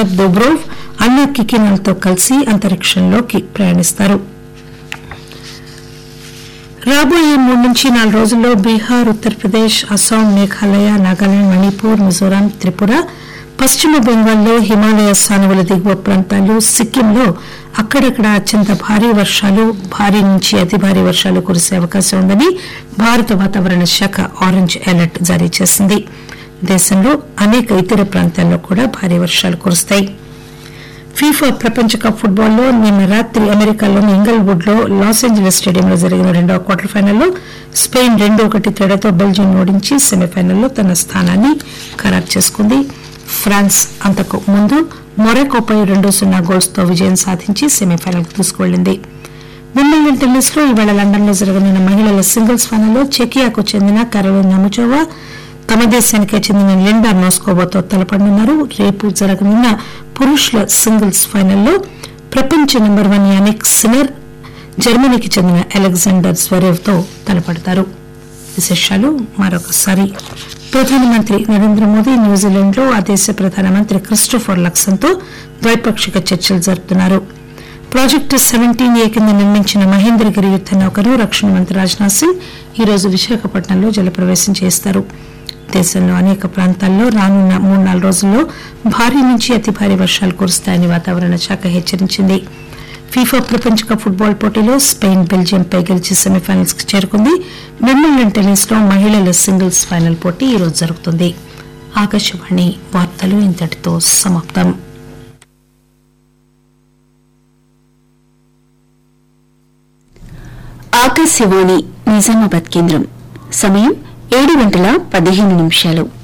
Alexander దోబ్రోవ్ అన్నా కికినాలతో కలిసి అంతరిక్షంలోకి ప్రయాణిస్తారు రాబోయే మూడు నుంచి నాలుగు రోజుల్లో బీహార్ ఉత్తరప్రదేశ్ అస్సాం మేఘాలయ నాగాలాండ్ మణిపూర్ మిజోరాం త్రిపుర పశ్చిమ బెంగాల్లో హిమాలయ సానువుల దిగువ ప్రాంతాలు సిక్కింలో అక్కడక్కడ అత్యంత భారీ వర్షాలు భారీ నుంచి అతి భారీ వర్షాలు కురిసే అవకాశం ఉందని భారత వాతావరణ శాఖ ఆరెంజ్ అలర్ట్ జారీ చేసింది దేశంలో అనేక ఇతర ప్రాంతాల్లో కూడా భారీ వర్షాలు కురుస్తాయి ఫీఫా ప్రపంచ కప్ ఫుట్బాల్లో నిన్న రాత్రి అమెరికాలోని ఇంగల్వుడ్ లో లాస్ ఏంజలీస్ స్టేడియంలో జరిగిన రెండవ క్వార్టర్ ఫైనల్లో స్పెయిన్ రెండు ఒకటి తేడాతో బెల్జియం ఓడించి సెమీఫైనల్లో తన స్థానాన్ని ఖరారు చేసుకుంది ఫ్రాన్స్ అంతకు ముందు మొరాకోపై రెండు సున్నా గోల్స్ తో విజయం సాధించి సెమీఫైనల్ కు తీసుకువెళ్లింది వింబిల్డన్ టెన్నిస్ లో ఈవేళ లండన్ లో జరగనున్న మహిళల సింగిల్స్ ఫైనల్లో చెకియాకు చెందిన కరోలినా ముచోవా తమ దేశానికే చెందిన లిండా మోస్కోవాతో తలపడనున్నారు రేపు జరగనున్న పురుషుల సింగిల్స్ ఫైనల్లో ప్రపంచ నెంబర్ వన్ యానిక్ సినర్ జర్మనీకి చెందిన అలెగ్జాండర్ స్వరేవ్ తో తలపడతారు విశేషాలు మరొకసారి ప్రధానమంత్రి నరేంద్ర మోదీ న్యూజిలాండ్ లో ఆ దేశ ప్రధానమంత్రి క్రిస్టోఫర్ లక్సన్ తో ద్వైపాక్షిక చర్చలు జరుపుతున్నారు ప్రాజెక్టు సెవెంటీన్ ఏ కింద నిర్మించిన మహేంద్రగిరి యుద్ద నౌకను రక్షణ మంత్రి రాజ్నాథ్ సింగ్ ఈరోజు విశాఖపట్నంలో జలప్రవేశం చేస్తారు దేశంలో అనేక ప్రాంతాల్లో రానున్న మూడు నాలుగు రోజుల్లో భారీ నుంచి అతి భారీ వర్షాలు కురుస్తాయని వాతావరణ శాఖ హెచ్చరించింది ఫీఫా ప్రపంచ కప్ ఫుట్బాల్ పోటీలో స్పెయిన్ బెల్జియం పై గెలిచి సెమీఫైనల్స్ కు చేరుకుంది వింబిల్డన్ టెన్నిస్ లో మహిళల సింగిల్స్ ఫైనల్ పోటీ ఈరోజు జరుగుతుంది ఆకాశవాణి వార్తలు ఇంతటితో సమాప్తం ఆకాశవాణి నిజామాబాద్ కేంద్రం సమయం ఏడు గంటల పదిహేను నిమిషాలు